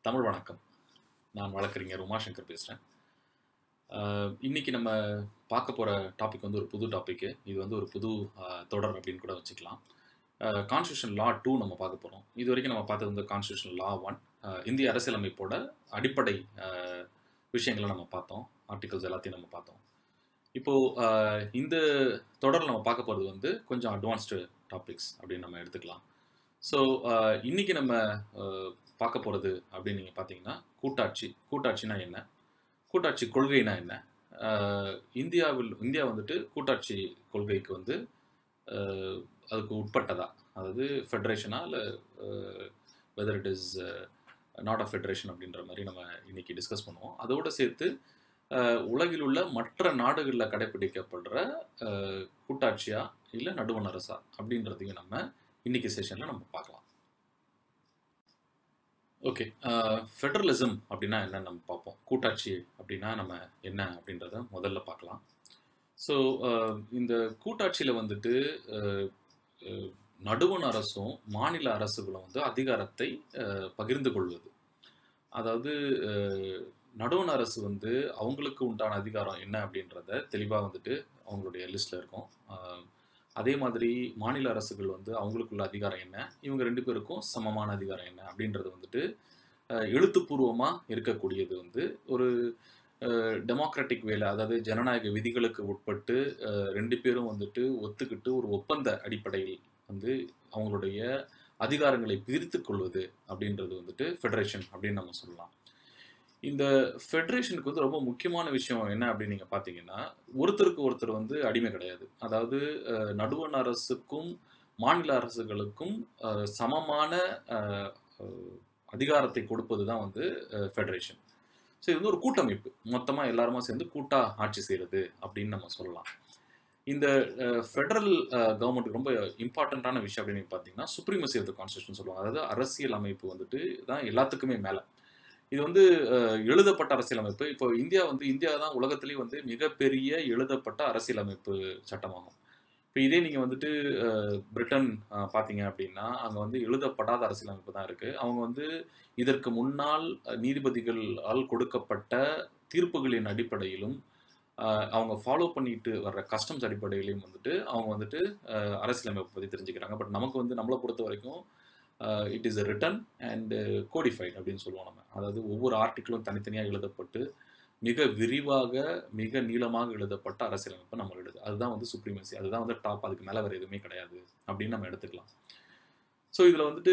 தமிழ் வணக்கம் நான் வழக்கறிஞர் உமாசங்கர் பேசுகிறேன் இன்னைக்கு நம்ம பார்க்க போகிற டாபிக் வந்து ஒரு புது டாப்பிக்கு இது வந்து ஒரு புது ஆஹ், தொடர் அப்படின்னு கூட வச்சுக்கலாம் கான்ஸ்டியூஷன் லா டூ நம்ம பார்க்க போகிறோம் இது வரைக்கும் நம்ம பார்த்தது வந்து கான்ஸ்டியூஷன் லா ஒன் இந்திய அரசியலமைப்போட அடிப்படை ஆஹ், விஷயங்களை நம்ம பார்த்தோம் ஆர்டிகல்ஸ் எல்லாத்தையும் நம்ம பார்த்தோம் இப்போது இந்த தொடரில் நம்ம பார்க்க போகிறது வந்து கொஞ்சம் அட்வான்ஸ்டு டாபிக்ஸ் அப்படின்னு நம்ம எடுத்துக்கலாம் ஸோ இன்னைக்கு நம்ம ஆஹ், பார்க்க போகிறது அப்படின்னு நீங்கள் பார்த்தீங்கன்னா கூட்டாட்சி கூட்டாட்சினா என்ன கூட்டாட்சி கொள்கைனா என்ன ஆஹ், இந்தியாவில் இந்தியா வந்துட்டு கூட்டாட்சி கொள்கைக்கு வந்து ஆஹ், அதுக்கு உட்பட்டதா அதாவது ஃபெடரேஷனா இல்லை whether it is not a federation அப்படின்ற மாதிரி நம்ம இன்னைக்கு டிஸ்கஸ் பண்ணுவோம் அதோடு சேர்த்து ஆஹ், உலகில் உள்ள மற்ற நாடுகளில் கடைபிடிக்கப்படுற ஆஹ், கூட்டாட்சியா இல்லை நடுவண் அரசா அப்படின்றதையும் நம்ம இன்னைக்கு செஷனில் நம்ம பார்க்கலாம் ஓகே ஃபெடரலிசம் அப்படின்னா என்னன்னு நம்ம பார்ப்போம் கூட்டாட்சி அப்படின்னா நம்ம என்ன அப்படின்றத முதல்ல பார்க்கலாம் ஸோ இந்த கூட்டாட்சியில் வந்துட்டு அஹ், அஹ், நடுவண் அரசும் மாநில அரசுகளும் வந்து அதிகாரத்தை அஹ், பகிர்ந்து கொள்வது அதாவது அஹ், நடுவண் அரசு வந்து அவங்களுக்கு உண்டான அதிகாரம் என்ன அப்படின்றத தெளிவாக வந்துட்டு அவங்களுடைய லிஸ்ட்டில் இருக்கும் அஹ், அதே மாதிரி மாநில அரசுகள் வந்து அவங்களுக்குள்ள அதிகாரம் என்ன இவங்க ரெண்டு பேருக்கும் சமமான அதிகாரம் என்ன அப்படின்றது வந்துட்டு அஹ், எழுத்துப்பூர்வமாக இருக்கக்கூடியது வந்து ஒரு டெமோக்ராட்டிக் வேலை அதாவது ஜனநாயக விதிகளுக்கு உட்பட்டு அஹ், ரெண்டு பேரும் வந்துட்டு ஒத்துக்கிட்டு ஒரு ஒப்பந்த அடிப்படையில் வந்து அவங்களுடைய அதிகாரங்களை பிரித்து கொள்வது அப்படின்றது வந்துட்டு ஃபெடரேஷன் அப்படின்னு நம்ம சொல்லலாம் இந்த ஃபெடரேஷனுக்கு வந்து ரொம்ப முக்கியமான விஷயம் என்ன அப்படின்னு நீங்கள் பார்த்தீங்கன்னா ஒருத்தருக்கு ஒருத்தர் வந்து அடிமை கிடையாது அதாவது அஹ், நடுவண் அரசுக்கும் மாநில அரசுகளுக்கும் அஹ், சமமான அஹ், அஹ், அதிகாரத்தை கொடுப்பது தான் வந்து ஃபெடரேஷன் ஸோ இது வந்து ஒரு கூட்டமைப்பு மொத்தமாக எல்லாருமா சேர்ந்து கூட்டா ஆட்சி செய்கிறது அப்படின்னு நம்ம சொல்லலாம் இந்த ஃபெடரல் கவர்மெண்ட்டுக்கு ரொம்ப இம்பார்ட்டண்ட்டான விஷயம் அப்படின்னு பார்த்தீங்கன்னா சுப்ரீமசி ஆஃப் த கான்ஸ்டியூஷன் சொல்லுவாங்க அதாவது அரசியல் அமைப்பு வந்துட்டு தான் எல்லாத்துக்குமே மேலே இது வந்து அஹ், எழுதப்பட்ட அரசியலமைப்பு இப்போ இந்தியா வந்து இந்தியா தான் உலகத்திலேயே வந்து மிகப்பெரிய எழுதப்பட்ட அரசியலமைப்பு சட்டமாகும் இப்போ இதே நீங்கள் வந்துட்டு அஹ், பிரிட்டன் அஹ், பார்த்தீங்க அப்படின்னா அங்கே வந்து எழுதப்படாத அரசியலமைப்பு தான் இருக்குது அவங்க வந்து இதற்கு முன்னால் அஹ், நீதிபதிகளால் கொடுக்கப்பட்ட தீர்ப்புகளின் அடிப்படையிலும் அஹ், அவங்க ஃபாலோ பண்ணிட்டு வர்ற கஸ்டம்ஸ் அடிப்படையிலையும் வந்துட்டு அவங்க வந்துட்டு அஹ், அரசியலமைப்பை பற்றி தெரிஞ்சுக்கிறாங்க பட் நமக்கு வந்து நம்மளை பொறுத்த வரைக்கும் it is written and codified அப்படின்னு சொல்லுவோம் நம்ம அதாவது ஒவ்வொரு ஆர்டிக்கிளும் தனித்தனியாக எழுதப்பட்டு மிக விரிவாக மிக நீளமாக எழுதப்பட்ட அரசியலமைப்பு நம்ம எழுது அதுதான் வந்து சுப்ரீமசி அதுதான் வந்து டாப் அதுக்கு மேலே வேறு எதுவுமே கிடையாது அப்படின்னு நம்ம எடுத்துக்கலாம் ஸோ இதில் வந்துட்டு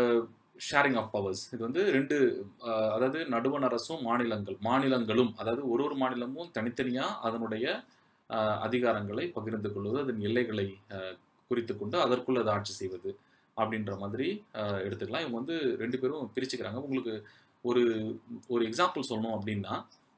ஷேரிங் ஆஃப் பவர்ஸ் இது வந்து ரெண்டு அஹ், அதாவது நடுவண் அரசும் மாநிலங்கள் மாநிலங்களும் அதாவது ஒரு ஒரு மாநிலமும் தனித்தனியாக அதனுடைய அஹ், அதிகாரங்களை பகிர்ந்து கொள்வது அதன் எல்லைகளை அஹ், குறித்து கொண்டு அதற்குள் அதை ஆட்சி செய்வது அப்படின்ற மாதிரி அஹ், எடுத்துக்கலாம் இவங்க வந்து ரெண்டு பேரும் பிரிச்சுக்கிறாங்க உங்களுக்கு ஒரு ஒரு எக்ஸாம்பிள் சொல்லணும் அப்படின்னா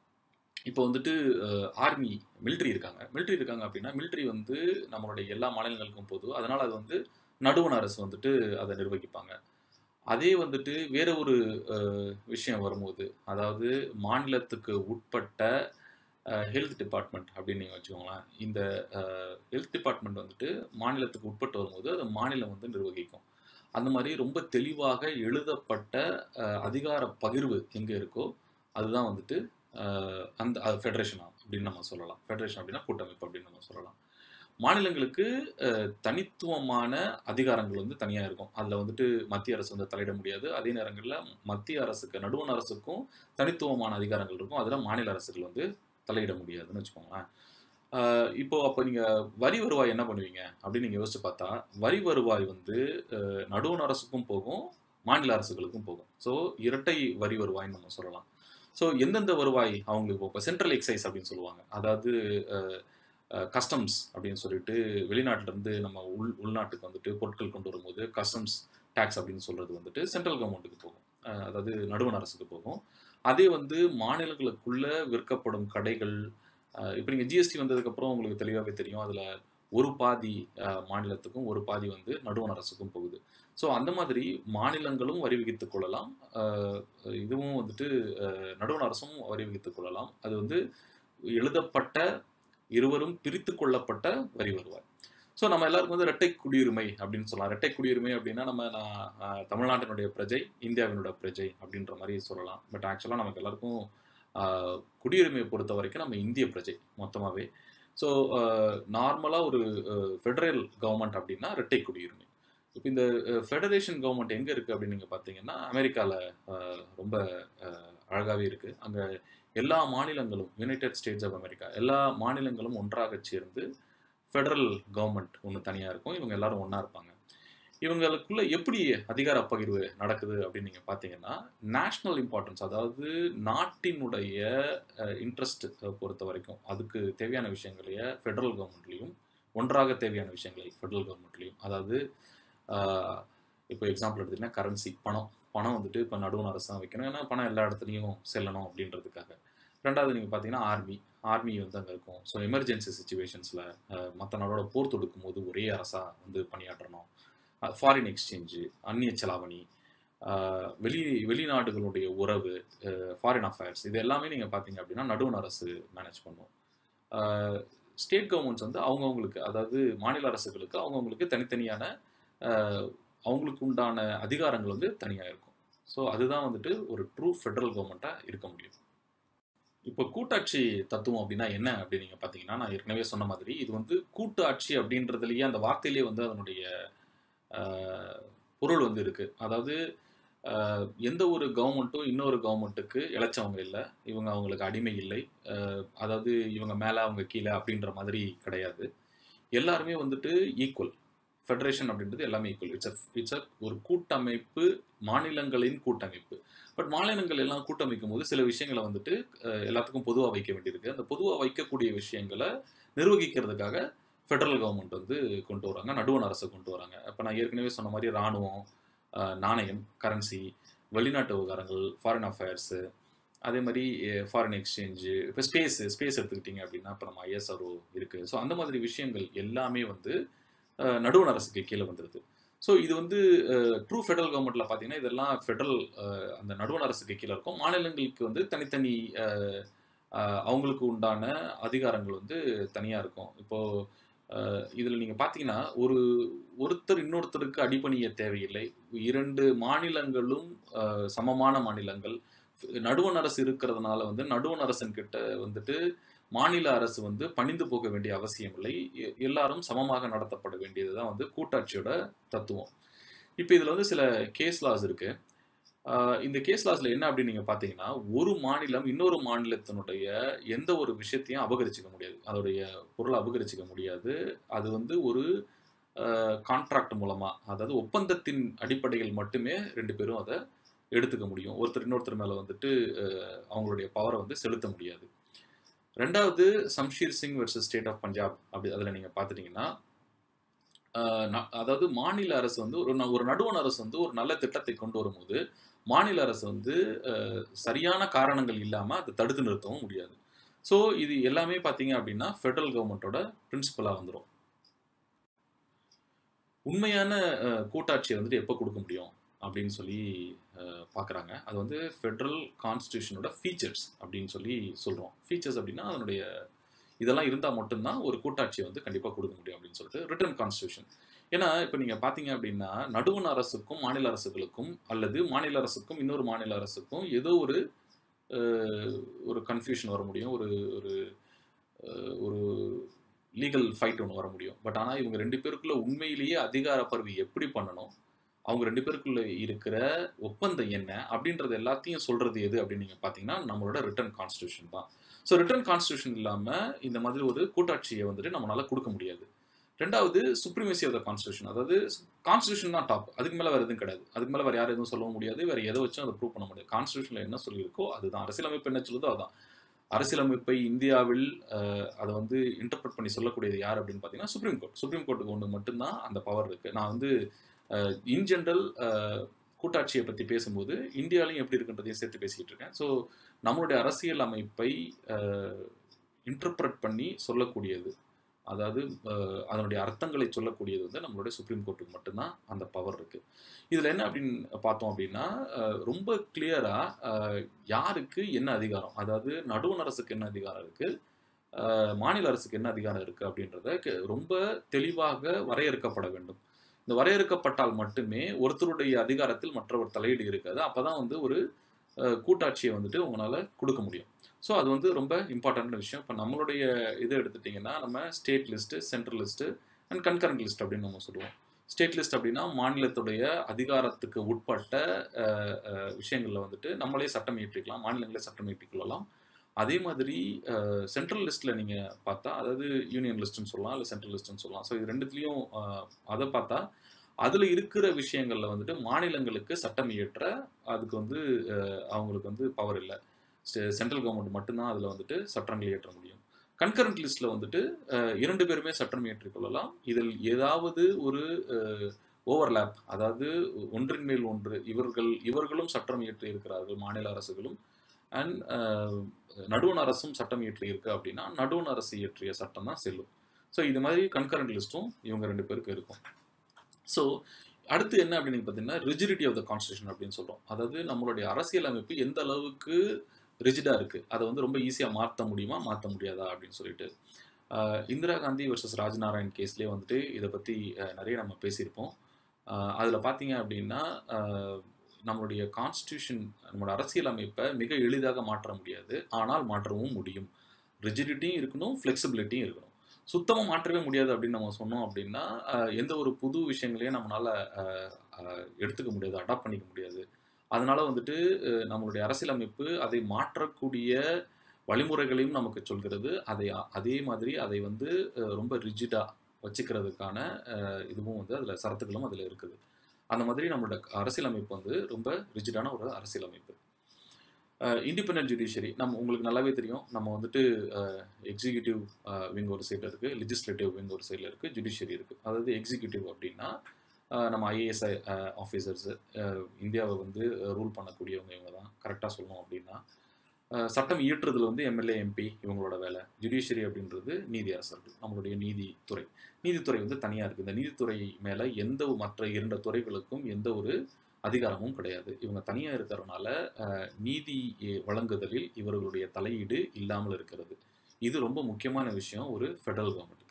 இப்போ வந்துட்டு ஆர்மி military இருக்காங்க military இருக்காங்க அப்படின்னா military வந்து நம்மளுடைய எல்லா மாநிலங்களுக்கும் பொது அதனால் அது வந்து நடுவண் அரசு வந்துட்டு அதை நிர்வகிப்பாங்க அதே வந்துட்டு வேற ஒரு அஹ், விஷயம் வரும்போது அதாவது மாநிலத்துக்கு உட்பட்ட ஹெல்த் டிபார்ட்மெண்ட் அப்படின்னு நீங்கள் வச்சுக்கோங்களேன் இந்த ஹெல்த் டிபார்ட்மெண்ட் வந்துட்டு மாநிலத்துக்கு உட்பட்டு வரும்போது அது மாநிலம் வந்து நிர்வகிக்கும் அந்த மாதிரி ரொம்ப தெளிவாக எழுதப்பட்ட அஹ், அதிகார பகிர்வு எங்கே இருக்கோ அதுதான் வந்துட்டு அஹ், அந்த ஃபெடரேஷன் அப்படின்னு நம்ம சொல்லலாம் ஃபெடரேஷன் அப்படின்னா கூட்டமைப்பு அப்படின்னு நம்ம சொல்லலாம் மாநிலங்களுக்கு அஹ், தனித்துவமான அதிகாரங்கள் வந்து தனியாக இருக்கும் அதில் வந்துட்டு மத்திய அரசு வந்து தலையிட முடியாது அதே நேரங்களில் மத்திய அரசுக்கு நடுவண் அரசுக்கும் தனித்துவமான அதிகாரங்கள் இருக்கும் அதில் மாநில அரசுகள் வந்து தலையிட முடியாதுன்னு வச்சுக்கோங்களேன் அஹ், இப்போ அப்போ நீங்கள் வரி வருவாய் என்ன பண்ணுவீங்க அப்படின்னு நீங்கள் யோசிச்சு பார்த்தா வரி வருவாய் வந்து அஹ், நடுவண் அரசுக்கும் போகும் மாநில அரசுகளுக்கும் போகும் ஸோ இரட்டை வரி வருவாய்ன்னு நம்ம சொல்லலாம் ஸோ எந்தெந்த வருவாய் அவங்களுக்கு இப்போ சென்ட்ரல் எக்ஸைஸ் அப்படின்னு சொல்லுவாங்க அதாவது கஸ்டம்ஸ் அப்படின்னு சொல்லிட்டு வெளிநாட்டிலேருந்து நம்ம உள் உள்நாட்டுக்கு வந்துட்டு பொருட்கள் கொண்டு வரும்போது கஸ்டம்ஸ் டேக்ஸ் அப்படின்னு சொல்கிறது வந்துட்டு சென்ட்ரல் கவர்மெண்ட்டுக்கு போகும் அஹ் அதாவது நடுவண் அரசுக்கு போகும் அதே வந்து மாநிலங்களுக்குள்ள விற்கப்படும் கடைகள் அஹ் இப்போ நீங்கள் ஜிஎஸ்டி வந்ததுக்கப்புறம் உங்களுக்கு தெளிவாகவே தெரியும் அதில் ஒரு பாதி அஹ், மாநிலத்துக்கும் ஒரு பாதி வந்து நடுவண் அரசுக்கும் போகுது ஸோ அந்த மாதிரி மாநிலங்களும் வரி விகித்துக் கொள்ளலாம் அஹ், இதுவும் வந்துட்டு அஹ், நடுவண் அரசும் வரி விகித்துக் கொள்ளலாம் அது வந்து எழுதப்பட்ட இருவரும் பிரித்து கொள்ளப்பட்ட வரி வருவாய் ஸோ நம்ம எல்லாருக்கும் வந்து இரட்டை குடியுரிமை அப்படின்னு சொல்லலாம் இரட்டை குடியுரிமை அப்படின்னா நம்ம நான் ஆஹ், தமிழ்நாட்டினுடைய பிரஜை இந்தியாவினுடைய பிரஜை அப்படின்ற மாதிரி சொல்லலாம் பட் ஆக்சுவலாக நமக்கு எல்லாருக்கும் ஆஹ், குடியுரிமையை பொறுத்த வரைக்கும் நம்ம இந்திய பிரஜை மொத்தமாகவே ஸோ நார்மலாக ஒரு ஃபெடரல் கவர்மெண்ட் அப்படின்னா இரட்டை குடியுரிமை இப்போ இந்த ஃபெடரேஷன் கவர்மெண்ட் எங்கே இருக்குது அப்படின்னு நீங்கள் பார்த்தீங்கன்னா அமெரிக்காவில் ரொம்ப அழகாகவே இருக்குது அங்கே எல்லா மாநிலங்களும் யுனைடெட் ஸ்டேட்ஸ் ஆஃப் அமெரிக்கா எல்லா மாநிலங்களும் ஒன்றாக சேர்ந்து ஃபெடரல் கவர்மெண்ட் ஒன்று தனியாக இருக்கும் இவங்க எல்லாரும் ஒன்றா இருப்பாங்க இவங்களுக்குள்ள எப்படி அதிகார பகிர்வு நடக்குது அப்படின்னு நீங்கள் பார்த்தீங்கன்னா நேஷ்னல் இம்பார்ட்டன்ஸ் அதாவது நாட்டினுடைய இன்ட்ரெஸ்ட் பொறுத்த வரைக்கும் அதுக்கு தேவையான விஷயங்களைய ஃபெடரல் கவர்மெண்ட்லேயும் ஒன்றாக தேவையான விஷயங்களை ஃபெடரல் கவர்மெண்ட்லேயும் அதாவது ஆஹ், இப்போ எக்ஸாம்பிள் எடுத்தீங்கன்னா கரன்சி பணம் பணம் வந்துட்டு இப்போ நடுவண் அரசு தான் வைக்கணும் ஏன்னா பணம் எல்லா இடத்துலையும் செல்லணும் அப்படின்றதுக்காக ரெண்டாவது நீங்கள் பார்த்தீங்கன்னா ஆர்மி ஆர்மி வந்து அங்கே இருக்கும் ஸோ எமர்ஜென்சி சுச்சுவேஷன்ஸில் மற்ற நாடோட போர் தொடுக்கும் போது ஒரே அரசாக வந்து பணியாற்றணும் ஃபாரின் எக்ஸ்சேஞ்சு அந்நிய செலாவணி ஆஹ் வெளி வெளிநாடுகளுடைய உறவு ஃபாரின் அஃபேர்ஸ் இது எல்லாமே நீங்கள் பார்த்தீங்க அப்படின்னா நடுவண் அரசு மேனேஜ் பண்ணும் ஸ்டேட் கவர்மெண்ட்ஸ் வந்து அவங்கவுங்களுக்கு அதாவது மாநில அரசுகளுக்கு அவங்கவுங்களுக்கு தனித்தனியான ஆஹ் அவங்களுக்கு உண்டான அதிகாரங்கள் வந்து தனியாக இருக்கும் ஸோ அதுதான் வந்துட்டு ஒரு ட்ரூ ஃபெடரல் கவர்மெண்ட்டாக இருக்க முடியும் இப்போ கூட்டாட்சி தத்துவம் அப்படின்னா என்ன அப்படின்னு நீங்கள் பார்த்தீங்கன்னா நான் ஏற்கனவே சொன்ன மாதிரி இது வந்து கூட்டாட்சி அப்படின்றதுலயே அந்த வார்த்தையிலேயே வந்து அதனுடைய ஆஹ், பொருள் வந்து இருக்கு அதாவது ஆஹ், எந்த ஒரு கவர்மெண்ட்டும் இன்னொரு கவர்மெண்ட்டுக்கு இழைச்சவங்க இல்லை இவங்க அவங்களுக்கு அடிமை இல்லை ஆஹ், அதாவது இவங்க மேலே அவங்க கீழே அப்படின்ற மாதிரி கிடையாது எல்லாருமே வந்துட்டு ஈக்குவல் ஃபெடரேஷன் அப்படின்றது எல்லாமே ஈக்குவல் இட்ஸ் இட்ஸ் அ ஒரு கூட்டமைப்பு மாநிலங்களின் கூட்டமைப்பு பட் மாநிலங்கள் எல்லாம் கூட்டமைக்கும் போது சில விஷயங்களை வந்துட்டு அஹ், எல்லாத்துக்கும் பொதுவாக வைக்க வேண்டியிருக்கு அந்த பொதுவாக வைக்கக்கூடிய விஷயங்களை நிர்வகிக்கிறதுக்காக ஃபெடரல் கவர்மெண்ட் வந்து கொண்டு வராங்க நடுவண் அரசு கொண்டு வராங்க இப்போ நான் ஏற்கனவே சொன்ன மாதிரி இராணுவம் அஹ், நாணயம் கரன்சி வெளிநாட்டு விவகாரங்கள் ஃபாரின் அஃபேர்ஸு அதே மாதிரி ஃபாரின் எக்ஸ்சேஞ்சு இப்போ ஸ்பேஸ் ஸ்பேஸ் எடுத்துக்கிட்டிங்க அப்படின்னா இப்போ நம்ம ஐஎஸ்ஆர்ஓ இருக்குது ஸோ அந்த மாதிரி விஷயங்கள் எல்லாமே வந்து அஹ், நடுவண் அரசுக்கு கீழே வந்துடுது ஸோ இது வந்து ட்ரூ ஃபெடரல் கவர்மெண்ட்டில் பார்த்தீங்கன்னா இதெல்லாம் ஃபெடரல் அந்த நடுவண் அரசுக்கு கீழே இருக்கும் மாநிலங்களுக்கு வந்து தனித்தனி அஹ், அஹ், அவங்களுக்கு உண்டான அதிகாரங்கள் வந்து தனியாக இருக்கும் இப்போது இதில் நீங்கள் பார்த்தீங்கன்னா ஒரு ஒருத்தர் இன்னொருத்தருக்கு அடிபணிய தேவையில்லை இரண்டு மாநிலங்களும் அஹ், சமமான மாநிலங்கள் நடுவண் அரசு இருக்கிறதுனால வந்து நடுவண் அரசன் கிட்ட வந்துட்டு மாநில அரசு வந்து பணிந்து போக வேண்டிய அவசியம் இல்லை எ- எல்லாரும் சமமாக நடத்தப்பட வேண்டியது தான் வந்து கூட்டாட்சியோட தத்துவம் இப்போ இதில் வந்து சில கேஸ் லாஸ் இருக்கு ஆஹ் இந்த கேஸ் லாஸ்ல என்ன அப்படின்னு நீங்க பாத்தீங்கன்னா ஒரு மாநிலம் இன்னொரு மாநிலத்தினுடைய எந்த ஒரு விஷயத்தையும் அபகரிச்சுக்க முடியாது அதோடைய பொருளை அபகரிச்சுக்க முடியாது அது வந்து ஒரு கான்ட்ராக்ட் மூலமா அதாவது ஒப்பந்தத்தின் அடிப்படையில் மட்டுமே ரெண்டு பேரும் அதை எடுத்துக்க முடியும் ஒருத்தர் இன்னொருத்தர் மேல வந்துட்டு ஆஹ் அவங்களுடைய பவரை வந்து செலுத்த முடியாது ரெண்டாவது Shamsher Singh versus state of Punjab அப்படி அதில் நீங்கள் பார்த்துட்டிங்கன்னா ஆஹ் ந- அதாவது மாநில அரசு வந்து ஒரு ந- ஒரு நடுவண் அரசு வந்து ஒரு நல்ல திட்டத்தை கொண்டு வரும்போது மாநில அரசு வந்து ஆஹ் சரியான காரணங்கள் இல்லாமல் அதை தடுத்து நிறுத்தவும் முடியாது ஸோ இது எல்லாமே பார்த்தீங்க அப்படின்னா ஃபெடரல் கவர்மெண்ட்டோட பிரின்சிபலாக வந்துடும் உண்மையான ஆஹ் கூட்டாட்சியை வந்துட்டு எப்போ கொடுக்க முடியும் அப்படின்னு சொல்லி பார்க்குறாங்க அது வந்து ஃபெடரல் கான்ஸ்டியூஷனோட ஃபீச்சர்ஸ் அப்படின்னு சொல்லி சொல்கிறோம் ஃபீச்சர்ஸ் அப்படின்னா அதனுடைய இதெல்லாம் இருந்தால் மட்டும்தான் ஒரு கூட்டாட்சியை வந்து கண்டிப்பாக கொடுக்க முடியும் அப்படின்னு சொல்லிட்டு ரிட்டர்ன் கான்ஸ்டியூஷன் ஏன்னா இப்போ நீங்கள் பார்த்தீங்க அப்படின்னா நடுவண் அரசுக்கும் மாநில அரசுகளுக்கும் அல்லது மாநில அரசுக்கும் இன்னொரு மாநில அரசுக்கும் ஏதோ ஒரு அஹ், ஒரு கன்ஃபியூஷன் வர முடியும் ஒரு ஒரு அஹ், ஒரு லீகல் ஃபைட் ஒன்று வர முடியும் பட் ஆனால் இவங்க ரெண்டு பேருக்குள்ள உண்மையிலேயே அதிகார பருவி எப்படி பண்ணணும் அவங்க ரெண்டு பேருக்குள்ள இருக்கிற ஒப்பந்தம் என்ன அப்படின்றது எல்லாத்தையும் சொல்றது எது அப்படின்னு நீங்க பாத்தீங்கன்னா நம்மளோட ரிட்டர்ன் கான்ஸ்டியூஷன் தான் ஸோ ரிட்டர்ன் கான்ஸ்டியூஷன் இல்லாம இந்த மாதிரி ஒரு கூட்டாட்சியை வந்துட்டு நம்மளால கொடுக்க முடியாது ரெண்டாவது சுப்ரீமசி ஆஃப் த கான்ஸ்டியூஷன் அதாவது கான்ஸ்டியூஷன் தான் டாப் அதுக்கு மேல வேற எதுவும் கிடையாது அதுக்கு மேல வேற யாரும் எதுவும் சொல்லவும் முடியாது வேற எதை வச்சும் அதை ப்ரூவ் பண்ண முடியாது கான்ஸ்டியூஷன்ல என்ன சொல்லியிருக்கோ அதுதான் அரசியலமைப்பு என்ன சொல்லுதோ அதான் அரசியலமைப்பை இந்தியாவில் அஹ், அதை வந்து இன்டர்பிரட் பண்ணி சொல்லக்கூடியது யார் அப்படின்னு பார்த்தீங்கன்னா சுப்ரீம் கோர்ட் சுப்ரீம் கோர்ட்டுக்கு ஒன்று மட்டும்தான் அந்த பவர் இருக்கு நான் வந்து இன் ஜென்ரல் கூட்டாட்சியை பற்றி பேசும்போது இந்தியாலையும் எப்படி இருக்குன்றதையும் சேர்த்து பேசிக்கிட்டு இருக்கேன் ஸோ நம்மளுடைய அரசியல் அமைப்பை இன்டர்பிரட் பண்ணி சொல்லக்கூடியது அதாவது அஹ், அதனுடைய அர்த்தங்களை சொல்லக்கூடியது வந்து நம்மளுடைய சுப்ரீம் கோர்ட்டுக்கு மட்டும்தான் அந்த பவர் இருக்கு இதில் என்ன அப்படின்னு பார்த்தோம் அப்படின்னா அஹ், ரொம்ப கிளியரா யாருக்கு என்ன அதிகாரம் அதாவது நடுவண் அரசுக்கு என்ன அதிகாரம் இருக்கு அஹ், மாநில அரசுக்கு என்ன அதிகாரம் இருக்குது அப்படின்றத க- ரொம்ப தெளிவாக வரையறுக்கப்பட வேண்டும் இந்த வரையறுக்கப்பட்டால் மட்டுமே ஒருத்தருடைய அதிகாரத்தில் மற்றவர் தலையீடு இருக்காது அப்போ தான் வந்து ஒரு அஹ், கூட்டாட்சியை வந்துட்டு உங்களால் கொடுக்க முடியும் ஸோ அது வந்து ரொம்ப இம்பார்ட்டன்ட் விஷயம் இப்போ நம்மளுடைய இதை எடுத்துட்டிங்கன்னா நம்ம state list central list and concurrent list அப்படின்னு நம்ம சொல்லுவோம் ஸ்டேட் லிஸ்ட் அப்படின்னா மாநிலத்துடைய அதிகாரத்துக்கு உட்பட்ட அஹ், அஹ், விஷயங்கள்ல வந்துட்டு நம்மளே சட்டம் இயற்றிக்கலாம் மாநிலங்களே சட்டம் இயற்றிக்கொள்ளலாம் அதே மாதிரி சென்ட்ரல் லிஸ்ட்டில் நீங்கள் பார்த்தா அதாவது யூனியன் லிஸ்ட்டுன்னு சொல்லலாம் இல்லை சென்ட்ரல் லிஸ்ட்டுன்னு சொல்லலாம் ஸோ இது ரெண்டுத்துலேயும் அதை பார்த்தா அதில் இருக்கிற விஷயங்களில் வந்துட்டு மாநிலங்களுக்கு சட்டம் இயற்ற அதுக்கு வந்து அஹ், அவங்களுக்கு வந்து பவர் இல்லை சென்ட்ரல் கவர்மெண்ட் மட்டும்தான் அதில் வந்துட்டு சட்டங்கள் இயற்ற முடியும் கன்கரண்ட் லிஸ்ட்டில் வந்துட்டு அஹ், இரண்டு பேருமே சட்டம் இயற்றிக் கொள்ளலாம் இதில் ஏதாவது ஒரு ஓவர்லேப் அதாவது ஒன்றின் மேல் ஒன்று இவர்கள் இவர்களும் சட்டம் இயற்றி இருக்கிறார்கள் மாநில அரசுகளும் அண்ட் நடுவண் அரசும் சட்டம் இயற்றி இருக்கு அப்படின்னா நடுவண் அரசு இயற்றிய சட்டம் தான் செல்லும் ஸோ இது மாதிரி கன்கரண்ட் லிஸ்ட்டும் இவங்க ரெண்டு பேருக்கு இருக்கும் ஸோ அடுத்து என்ன அப்படின்னு பார்த்தீங்கன்னா ரிஜிடிட்டி ஆஃப் த கான்ஸ்டியூஷன் அப்படின்னு சொல்கிறோம் அதாவது நம்மளுடைய அரசியல் அமைப்பு எந்த அளவுக்கு ரிஜிடாக இருக்குது அதை வந்து ரொம்ப ஈஸியாக மாற்ற முடியுமா மாற்ற முடியாதா அப்படின்னு சொல்லிட்டு ஆஹ் இந்திரா காந்தி வர்சஸ் ராஜ்நாராயண் கேஸ்லேயே வந்துட்டு இதை பற்றி நிறைய நம்ம பேசியிருப்போம் அதில் பார்த்தீங்க அப்படின்னா ஆஹ் நம்மளுடைய கான்ஸ்டியூஷன் நம்மளோட அரசியல் அமைப்பை மிக எளிதாக மாற்ற முடியாது ஆனால் மாற்றவும் முடியும் ரிஜிடிட்டியும் இருக்கணும் ஃப்ளெக்சிபிலிட்டியும் இருக்கணும் சுத்தமாக மாற்றவே முடியாது அப்படின்னு நம்ம சொன்னோம் அப்படின்னா ஆஹ் எந்த ஒரு புது விஷயங்களையும் நம்மளால் எடுத்துக்க முடியாது அடாப்ட் பண்ணிக்க முடியாது அதனால வந்துட்டு அஹ் நம்மளுடைய அரசியலமைப்பு அதை மாற்றக்கூடிய வழிமுறைகளையும் நமக்கு சொல்கிறது அதை அதே மாதிரி அதை வந்து அஹ் ரொம்ப ரிஜிடாக வச்சுக்கிறதுக்கான அஹ் இதுவும் வந்து அதில் சரத்துகளும் அதில் இருக்குது அந்த மாதிரி நம்மளோட அரசியலமைப்பு வந்து ரொம்ப ரிஜிடான ஒரு அரசியலமைப்பு இண்டிபெண்டன்ட் ஜுடிஷியரி நம்ம உங்களுக்கு நல்லாவே தெரியும் நம்ம வந்துட்டு எக்ஸிக்யூட்டிவ் விங் ஒரு சைடில் இருக்குது லெஜிஸ்லேட்டிவ் விங் ஒரு சைடில் இருக்குது ஜுடிஷியரி இருக்குது அதாவது எக்ஸிக்யூட்டிவ் அப்படின்னா அஹ் நம்ம ஐஏஎஸ் ஆஃபீஸர்ஸு இந்தியாவை வந்து ரூல் பண்ணக்கூடியவங்க இவங்க தான் கரெக்டாக சொல்லணும் அப்படின்னா அஹ் சட்டம் இயற்றுறதுல வந்து எம்எல்ஏ எம்பி இவங்களோட வேலை ஜுடிஷியரி அப்படின்றது நீதி அரசர்கள் நம்மளுடைய நீதித்துறை நீதித்துறை வந்து தனியாக இருக்குது இந்த நீதித்துறை மேலே எந்த ஒரு மற்ற இரண்டு துறைகளுக்கும் எந்த ஒரு அதிகாரமும் கிடையாது இவங்க தனியாக இருக்கிறதுனால அஹ், நீதி வழங்குதலில் இவர்களுடைய தலையீடு இல்லாமல் இருக்கிறது இது ரொம்ப முக்கியமான விஷயம் ஒரு ஃபெடரல் கவர்மெண்ட்டுக்கு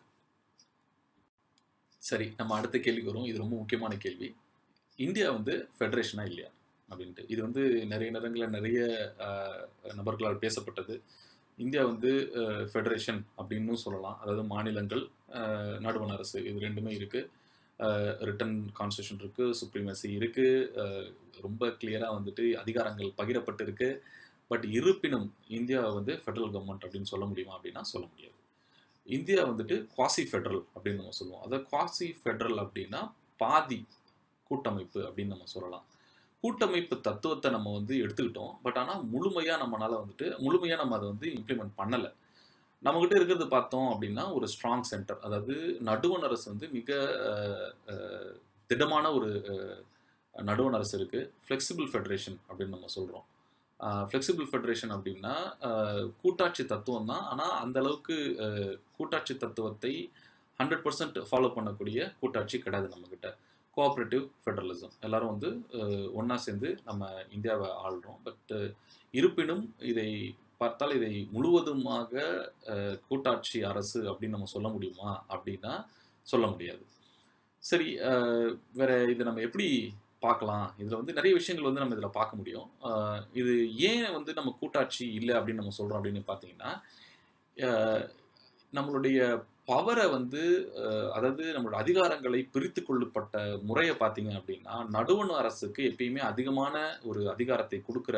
சரி நம்ம அடுத்த கேள்விக்கு வரும் இது ரொம்ப முக்கியமான கேள்வி இந்தியா வந்து ஃபெடரேஷனா இல்லையா அப்படின்ட்டு இது வந்து நிறைய நேரங்களில் நிறைய அஹ், நபர்களால் பேசப்பட்டது இந்தியா வந்து ஃபெடரேஷன் அப்படின்னு சொல்லலாம் அதாவது மாநிலங்கள் அஹ், நடுவண் அரசு இது ரெண்டுமே இருக்குது ரிட்டன் கான்ஸ்டியூஷன் இருக்குது சுப்ரீமசி இருக்குது ரொம்ப கிளியராக வந்துட்டு அதிகாரங்கள் பகிரப்பட்டு இருக்கு பட் இருப்பினும் இந்தியா வந்து ஃபெடரல் கவர்மெண்ட் அப்படின்னு சொல்ல முடியுமா அப்படின்னா சொல்ல முடியாது இந்தியா வந்துட்டு குவாசி ஃபெடரல் அப்படின்னு நம்ம சொல்லுவோம் அதாவது குவாசி ஃபெடரல் அப்படின்னா பாதி கூட்டமைப்பு அப்படின்னு நம்ம சொல்லலாம் கூட்டமைப்பு தத்துவத்தை நம்ம வந்து எடுத்துக்கிட்டோம் பட் ஆனால் முழுமையாக நம்மளால வந்துட்டு முழுமையாக நம்ம அதை வந்து இம்ப்ளிமெண்ட் பண்ணலை நம்மகிட்ட இருக்கிறது பார்த்தோம் அப்படின்னா ஒரு ஸ்ட்ராங் சென்டர் அதாவது நடுவண் அரசு வந்து மிக அஹ், அஹ், திடமான ஒரு அஹ், நடுவண் அரசு இருக்குது ஃப்ளெக்சிபிள் ஃபெடரேஷன் அப்படின்னு நம்ம சொல்கிறோம் ஃப்ளெக்சிபிள் ஃபெடரேஷன் அப்படின்னா அஹ், கூட்டாட்சி தத்துவம் தான் ஆனால் அந்த அளவுக்கு அஹ், கூட்டாட்சி தத்துவத்தை ஹண்ட்ரட் பர்சன்ட் ஃபாலோ பண்ணக்கூடிய கூட்டாட்சி கிடையாது நம்மக்கிட்ட கோஆப்ரேட்டிவ் ஃபெடரலிசம் எல்லாரும் வந்து ஒன்றா சேர்ந்து நம்ம இந்தியாவை ஆள்றோம் பட் இருப்பினும் இதை பார்த்தால் இதை முழுவதுமாக அஹ், கூட்டாட்சி அரசு அப்படின்னு நம்ம சொல்ல முடியுமா அப்படின்னா சொல்ல முடியாது சரி அஹ், வேற இதை நம்ம எப்படி பார்க்கலாம் இதில் வந்து நிறைய விஷயங்கள் வந்து நம்ம இதில் பார்க்க முடியும் அஹ், இது ஏன் வந்து நம்ம கூட்டாட்சி இல்லை அப்படின்னு நம்ம சொல்கிறோம் அப்படின்னு பார்த்தீங்கன்னா அஹ், நம்மளுடைய பவரை வந்து அஹ், அதாவது நம்மளோட அதிகாரங்களை பிரித்து கொள்ளப்பட்ட முறையை பார்த்தீங்க அப்படின்னா நடுவண் அரசுக்கு எப்பயுமே அதிகமான ஒரு அதிகாரத்தை கொடுக்குற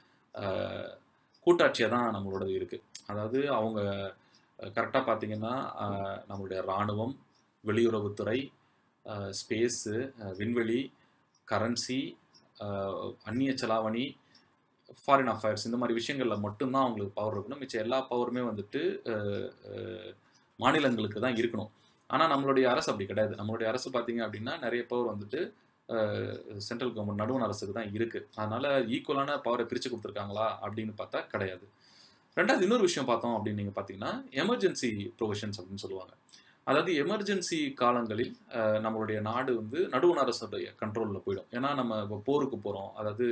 கூட்டாட்சியாக தான் நம்மளோடது இருக்குது அதாவது அவங்க கரெக்டாக பார்த்தீங்கன்னா அஹ், நம்மளுடைய இராணுவம் வெளியுறவுத்துறை ஸ்பேஸு விண்வெளி கரன்சி அந்நிய செலாவணி ஃபாரின் அஃபேர்ஸ் இந்த மாதிரி விஷயங்களில் மட்டும்தான் அவங்களுக்கு பவர் இருக்கணும் மிச்சம் எல்லா பவருமே வந்துட்டு அஹ், அஹ், மாநிலங்களுக்கு தான் இருக்கணும் ஆனால் நம்மளுடைய அரசு அப்படி கிடையாது நம்மளுடைய அரசு பார்த்தீங்க அப்படின்னா நிறைய பவர் வந்துட்டு சென்ட்ரல் கவர்மெண்ட் நடுவண் அரசுக்கு தான் இருக்குது அதனால் ஈக்குவலான பவரை பிரித்து கொடுத்துருக்காங்களா அப்படின்னு பார்த்தா கிடையாது ரெண்டாவது இன்னொரு விஷயம் பார்த்தோம் அப்படின்னு நீங்கள் பார்த்தீங்கன்னா எமர்ஜென்சி ப்ரொவிஷன்ஸ் அப்படின்னு சொல்லுவாங்க அதாவது எமர்ஜென்சி காலங்களில் அஹ், நம்மளுடைய நாடு வந்து நடுவண் அரசுடைய கண்ட்ரோலில் போயிடும் ஏன்னா நம்ம இப்போ போருக்கு போகிறோம் அதாவது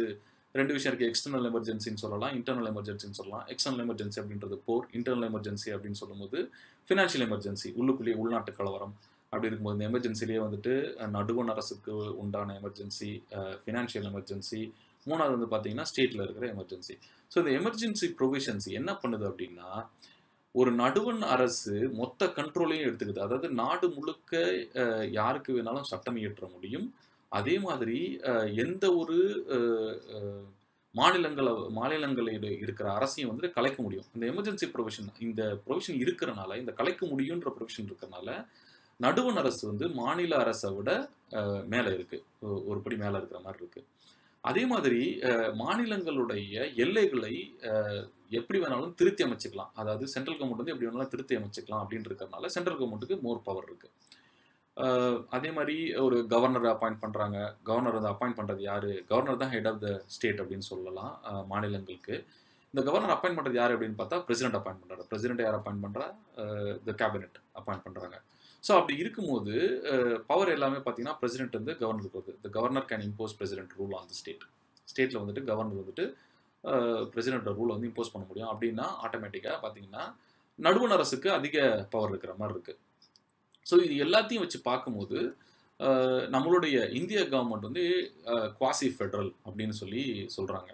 ரெண்டு விஷயம் இருக்குது எக்ஸ்டர்னல் எமர்ஜென்சின்னு சொல்லலாம் இன்டர்னல் எமர்ஜென்சின்னு சொல்லலாம் எக்ஸ்டர்னல் எமர்ஜென்சி அப்படின்றது போர் இன்டர்னல் எமர்ஜென்சி அப்படின்னு சொல்லும்போது ஃபினான்ஷியல் எமர்ஜென்சி உள்ளுக்குள்ளேயே உள்நாட்டு கலவரம் அப்படி இருக்கும்போது இந்த எமர்ஜென்சிலேயே வந்துட்டு அஹ், நடுவண் அரசுக்கு உண்டான எமர்ஜென்சி ஃபினான்ஷியல் எமர்ஜென்சி மூணாவது வந்து பார்த்தீங்கன்னா ஸ்டேட்டில் இருக்கிற எமர்ஜென்சி ஸோ இந்த எமர்ஜென்சி ப்ரொவிஷன்ஸ் என்ன பண்ணுது அப்படின்னா ஒரு நடுவண் அரசு மொத்த கண்ட்ரோலையும் எடுத்துக்குது அதாவது நாடு முழுக்க அஹ், யாருக்கு வேணாலும் சட்டம் இயற்ற முடியும் அதே மாதிரி அஹ், எந்த ஒரு அஹ், அஹ், மாநிலங்கள மாநிலங்களில் இருக்கிற அரசையும் வந்துட்டு கலைக்க முடியும் இந்த எமர்ஜென்சி ப்ரொவிஷன் இந்த ப்ரொவிஷன் இருக்கிறனால இந்த கலைக்க முடியுன்ற ப்ரொவிஷன் இருக்கிறனால நடுவண் அரசு வந்து மாநில அரசை விட அஹ், மேலே இருக்கு ஒ- ஒரு படி மேலே இருக்கிற மாதிரி இருக்கு அதே மாதிரி அஹ், மாநிலங்களுடைய எல்லைகளை அஹ், எப்படி வேணாலும் திருத்தி அமைச்சுக்கலாம் அதாவது சென்ட்ரல் கவர்மெண்ட் வந்து எப்படி வேணாலும் திருத்தி அமைச்சுக்கலாம் அப்படின்னு இருக்கிறதுனால சென்ட்ரல் கவர்மெண்ட்டுக்கு மோர் பவர் இருக்கு அஹ், அதே மாதிரி ஒரு கவர்னரை அப்பாயிண்ட் பண்றாங்க கவர்னர் வந்து அப்பாயிண்ட் பண்றது யாரு கவர்னர் தான் ஹெட் ஆஃப் த ஸ்டேட் அப்படின்னு சொல்லலாம் அஹ், மாநிலங்களுக்கு இந்த கவர்னர் அப்பாயிண்ட் பண்றது யாரு அப்படின்னு பார்த்தா பிரசிடென்ட் அப்பாயிண்ட் பண்றாரு பிரசிடென்ட் யார் அப்பாயிண்ட் பண்றா த கேபினெட் அப்பாயிண்ட் பண்றாங்க ஸோ அப்படி இருக்கும்போது பவர் எல்லாமே பார்த்தீங்கன்னா பிரசிடென்ட் வந்து கவர்னருக்கு வருது the governor can impose president rule on the state ஸ்டேட்டில் வந்துட்டு கவர்னர் வந்துட்டு பிரசிடென்ட் ரூலை வந்து இம்போஸ் பண்ண முடியும் அப்படின்னா ஆட்டோமேட்டிக்காக பார்த்தீங்கன்னா நடுவண் அரசுக்கு அதிக பவர் இருக்கிற மாதிரி இருக்கு ஸோ இது எல்லாத்தையும் வச்சு பார்க்கும்போது அஹ், நம்மளுடைய இந்திய கவர்மெண்ட் வந்து குவாசி ஃபெடரல் அப்படின்னு சொல்லி சொல்கிறாங்க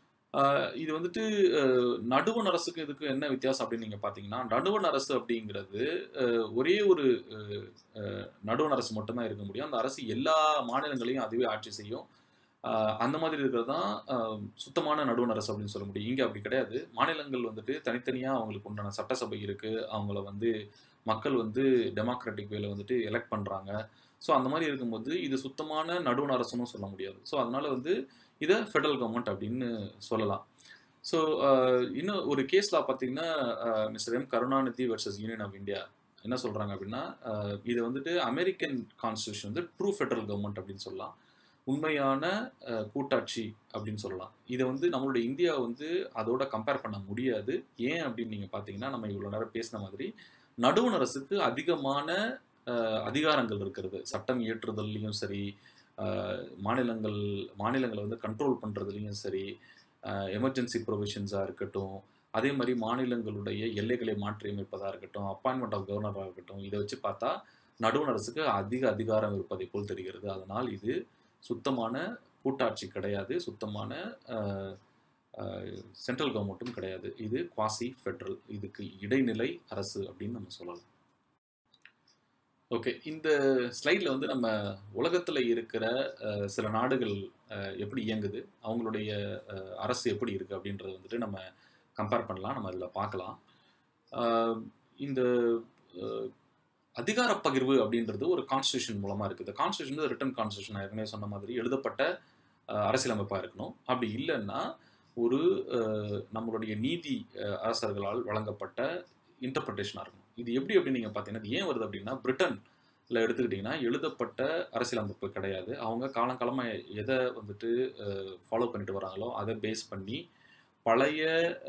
இது வந்துட்டு அஹ், நடுவண் அரசுக்கு இதுக்கு என்ன வித்தியாசம் அப்படின்னு நீங்கள் பார்த்தீங்கன்னா நடுவண் அரசு அப்படிங்கிறது அஹ், ஒரே ஒரு அஹ், அஹ், நடுவண் அரசு மட்டும்தான் இருக்க முடியும் அந்த அரசு எல்லா மாநிலங்களையும் அதுவே ஆட்சி செய்யும் ஆஹ் அந்த மாதிரி இருக்கிறது தான் ஆஹ் சுத்தமான நடுவண் அரசு அப்படின்னு சொல்ல முடியும் இங்கே அப்படி கிடையாது மாநிலங்கள் வந்துட்டு தனித்தனியாக அவங்களுக்கு உண்டான சட்டசபை இருக்குது அவங்கள வந்து மக்கள் வந்து டெமோக்ராட்டிக் வேல வந்துட்டு எலெக்ட் பண்ணுறாங்க ஸோ அந்த மாதிரி இருக்கும்போது இது சுத்தமான நடுவண் அரசுன்னு சொல்ல முடியாது ஸோ அதனால வந்து இதை ஃபெடரல் கவர்மெண்ட் அப்படின்னு சொல்லலாம் ஸோ இன்னும் ஒரு கேஸில் பார்த்தீங்கன்னா mister M Karunanidhi versus union of India என்ன சொல்கிறாங்க அப்படின்னா ஆஹ் இது வந்துட்டு அமெரிக்கன் கான்ஸ்டியூஷன் வந்து ட்ரூ ஃபெடரல் கவர்மெண்ட் அப்படின்னு சொல்லலாம் உண்மையான அஹ், கூட்டாட்சி அப்படின்னு சொல்லலாம் இதை வந்து நம்மளுடைய இந்தியா வந்து அதோட கம்பேர் பண்ண முடியாது ஏன் அப்படின்னு நீங்கள் பார்த்தீங்கன்னா நம்ம இவ்வளோ நேரம் பேசின மாதிரி நடுவண் அரசுக்கு அதிகமான அஹ், அதிகாரங்கள் இருக்கிறது சட்டம் இயற்றுதல்லையும் சரி அஹ், மாநிலங்கள் மாநிலங்களை வந்து கண்ட்ரோல் பண்ணுறதுலையும் சரி எமர்ஜென்சி ப்ரொவிஷன்ஸாக இருக்கட்டும் அதே மாதிரி மாநிலங்களுடைய எல்லைகளை மாற்றி அமைப்பதாக இருக்கட்டும் அப்பாயின்மெண்ட் ஆஃப் கவர்னராக இருக்கட்டும் இதை வச்சு பார்த்தா நடுவண் அரசுக்கு அதிக அதிகாரம் இருப்பதை போல் தெரிகிறது அதனால் இது சுத்தமான கூட்டாட்சி கிடையாது சுத்தமான சென்ட்ரல் கவர்மெண்ட்டும் கிடையாது இது குவாசி ஃபெட்ரல் இதுக்கு இடைநிலை அரசு அப்படின்னு நம்ம சொல்லலாம் ஓகே இந்த ஸ்லைடில் வந்து நம்ம உலகத்தில் இருக்கிற அஹ், சில நாடுகள் அஹ், எப்படி இயங்குது அவங்களுடைய அஹ், அரசு எப்படி இருக்குது அப்படின்றத வந்துட்டு நம்ம கம்பேர் பண்ணலாம் நம்ம அதில் பார்க்கலாம் அஹ், இந்த அஹ், அதிகார பகிர்வு அப்படின்றது ஒரு கான்ஸ்டியூஷன் மூலமாக இருக்குது கான்ஸ்டியூஷன் ரிட்டன் கான்ஸ்டியூஷன் ஏற்கனவே சொன்ன மாதிரி எழுதப்பட்ட அஹ், அரசியலமைப்பாக இருக்கணும் அப்படி இல்லைன்னா ஒரு அஹ், நம்மளுடைய நீதி அஹ், அரசர்களால் வழங்கப்பட்ட இன்டர்பிரிட்டேஷனாக இருக்கணும் இது எப்படி அப்படின்னு நீங்கள் பார்த்தீங்கன்னா இது ஏன் வருது அப்படின்னா பிரிட்டன்ல எடுத்துக்கிட்டிங்கன்னா எழுதப்பட்ட அரசியலமைப்பு கிடையாது அவங்க காலங்காலமாக எதை வந்துட்டு ஃபாலோ பண்ணிட்டு வராங்களோ அதை பேஸ் பண்ணி பழைய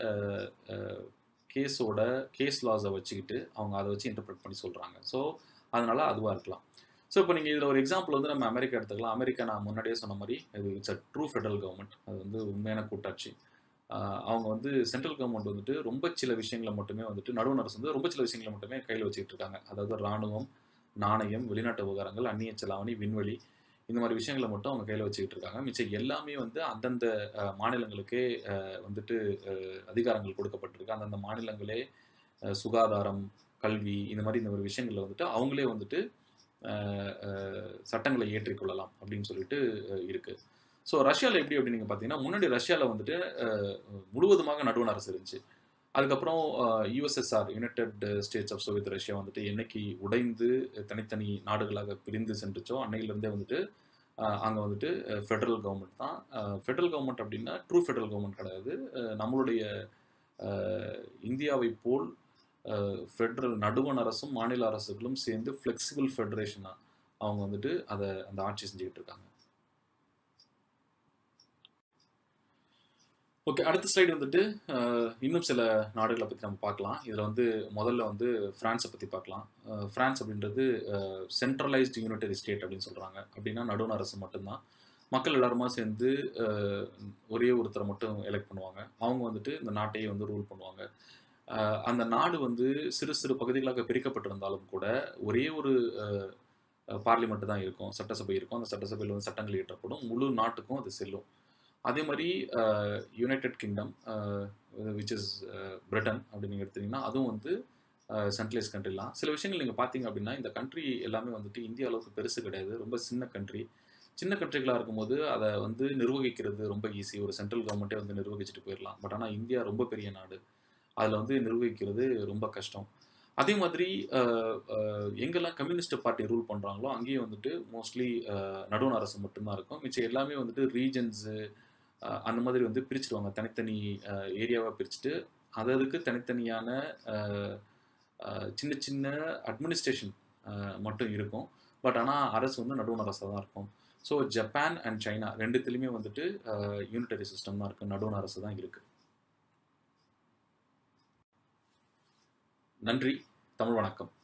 கேஸோட கேஸ் லாஸை வச்சுக்கிட்டு அவங்க அதை வச்சு இன்டர்பிரட் பண்ணி சொல்கிறாங்க ஸோ அதனால அதுவாக இருக்கலாம் ஸோ இப்போ நீங்கள் இதில் ஒரு எக்ஸாம்பிள் வந்து நம்ம அமெரிக்கா எடுத்துக்கலாம் அமெரிக்கா நான் முன்னாடியே சொன்ன மாதிரி இது it's a true federal government அது வந்து உண்மையான கூட்டாட்சி ஆஹ் அவங்க வந்து சென்ட்ரல் கவர்மெண்ட் வந்துட்டு ரொம்ப சில விஷயங்களை மட்டுமே வந்துட்டு நடுவண் அரசு வந்து ரொம்ப சில விஷயங்களை மட்டுமே கையில் வச்சுக்கிட்டு இருக்காங்க அதாவது ராணுவம் நாணயம் வெளிநாட்டு விவகாரங்கள் அந்நிய செலாவணி விண்வெளி இந்த மாதிரி விஷயங்களை மட்டும் அவங்க கையில் வச்சுக்கிட்டு இருக்காங்க மிச்சம் எல்லாமே வந்து அந்தந்த அஹ், மாநிலங்களுக்கே அஹ், வந்துட்டு அஹ், அதிகாரங்கள் கொடுக்கப்பட்டிருக்கு அந்தந்த மாநிலங்களே அஹ், சுகாதாரம் கல்வி இந்த மாதிரி இந்த மாதிரி விஷயங்களில் வந்துட்டு அவங்களே வந்துட்டு அஹ், அஹ், சட்டங்களை ஏற்றிக்கொள்ளலாம் அப்படின்னு சொல்லிட்டு அஹ், இருக்கு ஸோ ரஷ்யாவில் எப்படி அப்படின்னு நீங்கள் பார்த்தீங்கன்னா முன்னாடி ரஷ்யாவில் வந்துட்டு அஹ், முழுவதுமாக நடுவண் அரசு இருந்துச்சு அதுக்கப்புறம் USSR United States of Soviet Russia வந்துட்டு என்னைக்கு உடைந்து தனித்தனி நாடுகளாக பிரிந்து சென்றுச்சோ அன்னையிலேருந்தே வந்துட்டு அங்கே வந்துட்டு ஃபெடரல் கவர்மெண்ட் தான் ஃபெடரல் கவர்மெண்ட் அப்படின்னா ட்ரூ ஃபெடரல் கவர்மெண்ட் கிடையாது அஹ், நம்மளுடைய அஹ், இந்தியாவை போல் ஃபெடரல் நடுவண் அரசும் மாநில அரசுகளும் சேர்ந்து ஃப்ளெக்சிபிள் ஃபெடரேஷனாக அவங்க வந்துட்டு அதை அந்த ஆட்சி செஞ்சுக்கிட்டு இருக்காங்க ஓகே அடுத்த ஸ்லைடு வந்துட்டு அஹ், இன்னும் சில நாடுகளை பற்றி நம்ம பார்க்கலாம் இதில் வந்து முதல்ல வந்து ஃப்ரான்ஸை பற்றி பார்க்கலாம் அஹ், ஃப்ரான்ஸ் அப்படின்றது சென்ட்ரலைஸ்டு யூனிட்டரி ஸ்டேட் அப்படின்னு சொல்கிறாங்க அப்படின்னா நடுவண் அரசு மட்டும்தான் மக்கள் எல்லாருமா சேர்ந்து அஹ், ஒரே ஒருத்தரை மட்டும் எலெக்ட் பண்ணுவாங்க அவங்க வந்துட்டு இந்த நாட்டையே வந்து ரூல் பண்ணுவாங்க அஹ், அந்த நாடு வந்து சிறு சிறு பகுதிகளாக பிரிக்கப்பட்டிருந்தாலும் கூட ஒரே ஒரு பார்லிமெண்ட் தான் இருக்கும் சட்டசபை இருக்கும் அந்த சட்டசபையில் வந்து சட்டங்கள் இயற்றப்படும் முழு நாட்டுக்கும் அது செல்லும் அதே மாதிரி United Kingdom which is Britain அப்படின்னு நீங்கள் எடுத்தீங்கன்னா அதுவும் வந்து சென்ட்ரலைஸ் கண்ட்ரிலாம் சில விஷயங்கள் நீங்கள் பார்த்தீங்க அப்படின்னா இந்த கண்ட்ரி எல்லாமே வந்துட்டு இந்திய அளவுக்கு பெருசு கிடையாது ரொம்ப சின்ன கண்ட்ரி சின்ன கண்ட்ரிகளாக இருக்கும்போது அதை வந்து நிர்வகிக்கிறது ரொம்ப ஈஸி ஒரு சென்ட்ரல் கவர்மெண்ட்டே வந்து நிர்வகிச்சுட்டு போயிடலாம் பட் ஆனால் இந்தியா ரொம்ப பெரிய நாடு அதில் வந்து நிர்வகிக்கிறது ரொம்ப கஷ்டம் அதே மாதிரி அஹ், அஹ், எங்கெல்லாம் கம்யூனிஸ்ட் பார்ட்டி ரூல் பண்ணுறாங்களோ அங்கேயும் வந்துட்டு மோஸ்ட்லி நடுவண் அரசு மட்டும்தான் இருக்கும் மிச்சம் எல்லாமே வந்துட்டு ரீஜன்ஸு அந்த மாதிரி வந்து பிரிச்சுடுவாங்க தனித்தனி ஏரியாவாக பிரிச்சுட்டு அது அதுக்கு தனித்தனியான அஹ், அஹ், சின்ன சின்ன அட்மினிஸ்ட்ரேஷன் மட்டும் இருக்கும் பட் ஆனால் அரசு வந்து நடுவண் அரசாக தான் இருக்கும் ஸோ ஜப்பான் அண்ட் சைனா ரெண்டுத்துலேயுமே வந்துட்டு யூனிட்டரி சிஸ்டம் தான் இருக்குது நடுவண் அரசு தான் இருக்குது நன்றி தமிழ் வணக்கம்